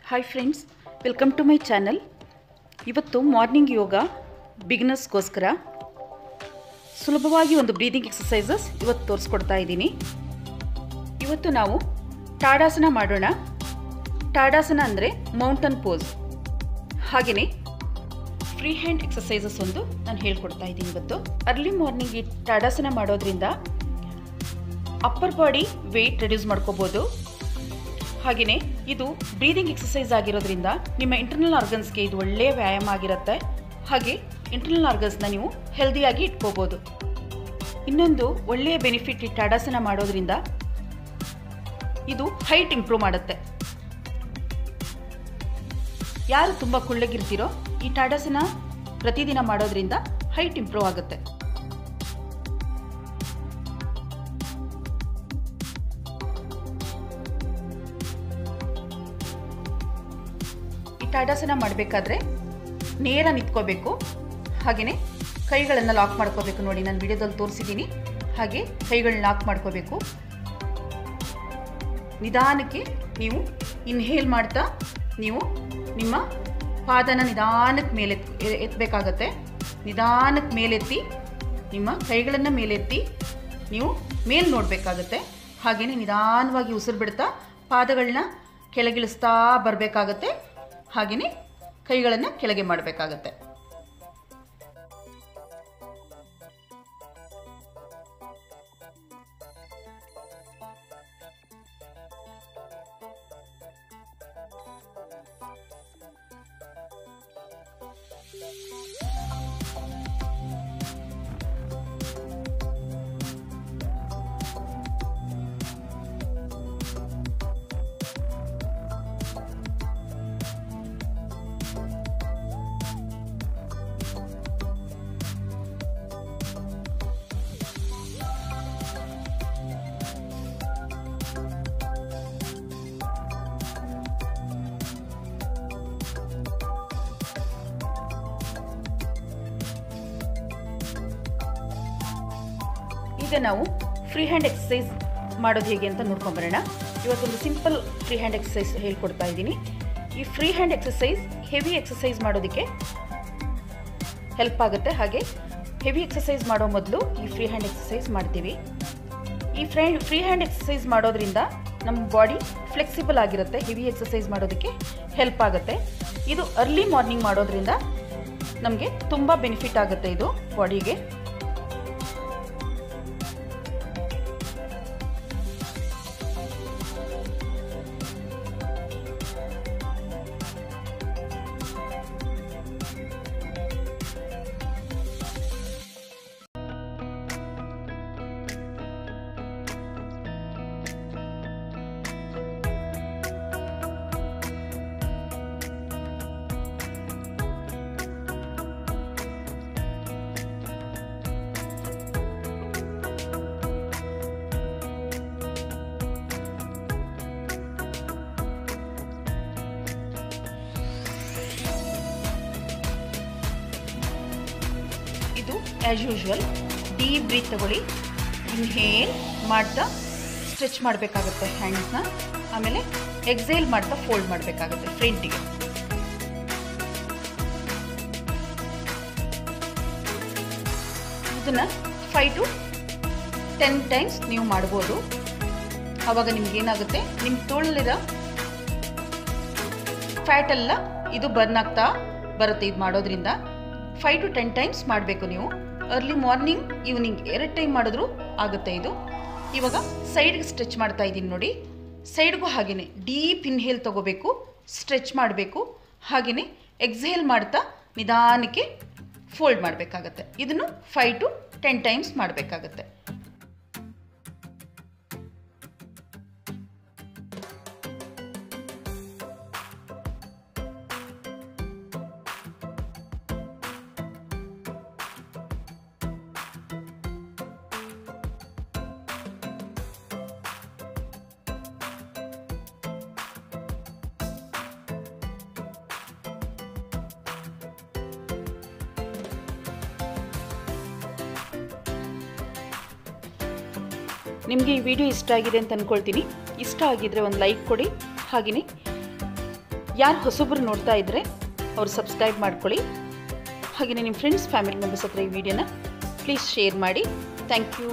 hi friends welcome to my channel ಇವತ್ತು morning yoga ಬಿಗಿನರ್ಸ್ಗೋಸ್ಕರ ಸುಲಭವಾಗಿ ಒಂದು ಬ್ರೀದಿಂಗ್ ಎಕ್ಸಸೈಸಸ್ ಇವತ್ತು ತೋರಿಸ್ಕೊಡ್ತಾ ಇದ್ದೀನಿ ಇವತ್ತು ನಾವು ಟಾಡಾಸನ ಮಾಡೋಣ ಟಾಡಾಸನ ಅಂದರೆ ಮೌಂಟನ್ ಪೋಸ್ ಹಾಗೆಯೇ ಫ್ರೀ ಹ್ಯಾಂಡ್ ಎಕ್ಸಸೈಸಸ್ ಒಂದು ನಾನು ಹೇಳ್ಕೊಡ್ತಾ ಇದ್ದೀನಿ ಇವತ್ತು ಅರ್ಲಿ ಮಾರ್ನಿಂಗ್ ಈ ಟಾಡಾಸನ ಮಾಡೋದ್ರಿಂದ ಅಪ್ಪರ್ ಬಾಡಿ ವೆಯ್ಟ್ ರೆಡ್ಯೂಸ್ ಮಾಡ್ಕೋಬೋದು ಹಾಗೆಯೇ ಇದು ಬ್ರೀದಿಂಗ್ ಎಕ್ಸಸೈಸ್ ಆಗಿರೋದ್ರಿಂದ ನಿಮ್ಮ ಇಂಟರ್ನಲ್ ಆರ್ಗನ್ಸ್ಗೆ ಇದು ಒಳ್ಳೆಯ ವ್ಯಾಯಾಮ ಆಗಿರುತ್ತೆ ಹಾಗೆ ಇಂಟರ್ನಲ್ ಆರ್ಗನ್ಸ್ನ ನೀವು ಹೆಲ್ದಿಯಾಗಿ ಇಟ್ಕೋಬೋದು ಇನ್ನೊಂದು ಒಳ್ಳೆಯ ಬೆನಿಫಿಟ್ ಈ ಟಾಡಾಸನ ಮಾಡೋದ್ರಿಂದ ಇದು ಹೈಟ್ ಇಂಪ್ರೂವ್ ಮಾಡುತ್ತೆ ಯಾರು ತುಂಬ ಕುಳ್ಳಗಿರ್ತೀರೋ ಈ ಟಾಡಾಸನ ಪ್ರತಿದಿನ ಮಾಡೋದ್ರಿಂದ ಹೈಟ್ ಇಂಪ್ರೂವ್ ಆಗುತ್ತೆ ಈ ಟಾಡಾಸನ ಮಾಡಬೇಕಾದ್ರೆ ನೇರ ನಿಂತ್ಕೋಬೇಕು ಹಾಗೆಯೇ ಕೈಗಳನ್ನು ಲಾಕ್ ಮಾಡ್ಕೋಬೇಕು ನೋಡಿ ನಾನು ವಿಡಿಯೋದಲ್ಲಿ ತೋರಿಸಿದ್ದೀನಿ ಹಾಗೆ ಕೈಗಳನ್ನ ಲಾಕ್ ಮಾಡ್ಕೋಬೇಕು ನಿಧಾನಕ್ಕೆ ನೀವು ಇನ್ಹೇಲ್ ಮಾಡ್ತಾ ನೀವು ನಿಮ್ಮ ಪಾದನ ನಿಧಾನಕ್ಕೆ ಮೇಲೆ ಎತ್ತಬೇಕಾಗತ್ತೆ ನಿಧಾನಕ್ಕೆ ಮೇಲೆತ್ತಿ ನಿಮ್ಮ ಕೈಗಳನ್ನು ಮೇಲೆತ್ತಿ ನೀವು ಮೇಲೆ ನೋಡಬೇಕಾಗತ್ತೆ ಹಾಗೆಯೇ ನಿಧಾನವಾಗಿ ಉಸಿರು ಬಿಡ್ತಾ ಪಾದಗಳನ್ನ ಕೆಳಗಿಳಿಸ್ತಾ ಬರಬೇಕಾಗತ್ತೆ ಹಾಗೆಯೇ ಕೈಗಳನ್ನು ಕೆಳಗೆ ಮಾಡಬೇಕಾಗತ್ತೆ ಈಗ ನಾವು ಫ್ರೀ ಹ್ಯಾಂಡ್ ಎಕ್ಸಸೈಸ್ ಮಾಡೋದು ಹೇಗೆ ಅಂತ ನೋಡ್ಕೊಂಬರೋಣ ಇವತ್ತೊಂದು ಸಿಂಪಲ್ ಫ್ರೀ ಹ್ಯಾಂಡ್ ಎಕ್ಸಸೈಸ್ ಹೇಳ್ಕೊಡ್ತಾ ಇದ್ದೀನಿ ಈ free hand exercise heavy exercise ಮಾಡೋದಕ್ಕೆ ಹೆಲ್ಪ್ ಆಗುತ್ತೆ ಹಾಗೆ ಹೆವಿ ಎಕ್ಸಸೈಸ್ ಮಾಡೋ ಮೊದಲು ಈ ಫ್ರೀ ಹ್ಯಾಂಡ್ ಎಕ್ಸಸೈಸ್ ಮಾಡ್ತೀವಿ ಈ ಫ್ರೈ ಫ್ರೀ ಹ್ಯಾಂಡ್ ಎಕ್ಸಸೈಸ್ ಮಾಡೋದ್ರಿಂದ ನಮ್ಮ ಬಾಡಿ ಫ್ಲೆಕ್ಸಿಬಲ್ ಆಗಿರುತ್ತೆ ಹೆವಿ ಎಕ್ಸಸೈಸ್ ಮಾಡೋದಕ್ಕೆ ಹೆಲ್ಪ್ ಆಗುತ್ತೆ ಇದು ಅರ್ಲಿ ಮಾರ್ನಿಂಗ್ ಮಾಡೋದ್ರಿಂದ ನಮಗೆ ತುಂಬ ಬೆನಿಫಿಟ್ ಆಗುತ್ತೆ ಇದು ಬಾಡಿಗೆ ಇದು ಆ್ಯಸ್ ಯೂಶ್ವಲ್ ಡೀಪ್ ಬ್ರೀತ್ ತಗೊಳ್ಳಿ ಇನ್ಹೇಲ್ ಮಾಡ್ತಾ ಸ್ಟ್ರೆಚ್ ಮಾಡಬೇಕಾಗುತ್ತೆ ಹ್ಯಾಂಡ್ಸ್ನ ಆಮೇಲೆ ಎಕ್ಸೇಲ್ ಮಾಡ್ತಾ ಫೋಲ್ಡ್ ಮಾಡಬೇಕಾಗುತ್ತೆ ಫ್ರಂಟಿಗೆ ಇದನ್ನು ಫೈವ್ ಟು ಟೆನ್ ಟೈಮ್ಸ್ ನೀವು ಮಾಡ್ಬೋದು ಆವಾಗ ನಿಮ್ಗೆ ಏನಾಗುತ್ತೆ ನಿಮ್ಮ ತೋಳಲ್ಲಿರೋ ಫ್ಯಾಟ್ ಎಲ್ಲ ಇದು ಬರ್ನ್ ಆಗ್ತಾ ಬರುತ್ತೆ ಇದು ಮಾಡೋದ್ರಿಂದ ಫೈವ್ ಟು ಟೆನ್ ಟೈಮ್ಸ್ ಮಾಡಬೇಕು ನೀವು ಅರ್ಲಿ ಮಾರ್ನಿಂಗ್ ಈವ್ನಿಂಗ್ ಎರಡು ಟೈಮ್ ಮಾಡಿದ್ರು ಆಗುತ್ತೆ ಇದು ಇವಾಗ ಸೈಡ್ಗೆ ಸ್ಟ್ರೆಚ್ ಮಾಡ್ತಾ ಇದ್ದೀನಿ ನೋಡಿ ಸೈಡ್ಗೂ ಹಾಗೆಯೇ ಡೀಪ್ ಇನ್ಹೇಲ್ ತಗೋಬೇಕು ಸ್ಟ್ರೆಚ್ ಮಾಡಬೇಕು ಹಾಗೆಯೇ ಎಕ್ಸೇಲ್ ಮಾಡ್ತಾ ನಿಧಾನಕ್ಕೆ ಫೋಲ್ಡ್ ಮಾಡಬೇಕಾಗತ್ತೆ ಇದನ್ನು ಫೈವ್ ಟು ಟೆನ್ ಟೈಮ್ಸ್ ಮಾಡಬೇಕಾಗತ್ತೆ ನಿಮಗೆ ಈ ವಿಡಿಯೋ ಇಷ್ಟ ಆಗಿದೆ ಅಂತ ಅಂದ್ಕೊಳ್ತೀನಿ ಇಷ್ಟ ಆಗಿದ್ರೆ ಒಂದು ಲೈಕ್ ಕೊಡಿ ಹಾಗೆಯೇ ಯಾರು ಹೊಸೊಬ್ಬರು ನೋಡ್ತಾ ಇದ್ದರೆ ಅವ್ರು ಸಬ್ಸ್ಕ್ರೈಬ್ ಮಾಡ್ಕೊಳ್ಳಿ ಹಾಗೆಯೇ ನಿಮ್ಮ ಫ್ರೆಂಡ್ಸ್ ಫ್ಯಾಮಿಲಿ ಮೆಂಬರ್ಸ್ ಹತ್ರ ಈ ವಿಡಿಯೋನ ಪ್ಲೀಸ್ ಶೇರ್ ಮಾಡಿ ಥ್ಯಾಂಕ್ ಯು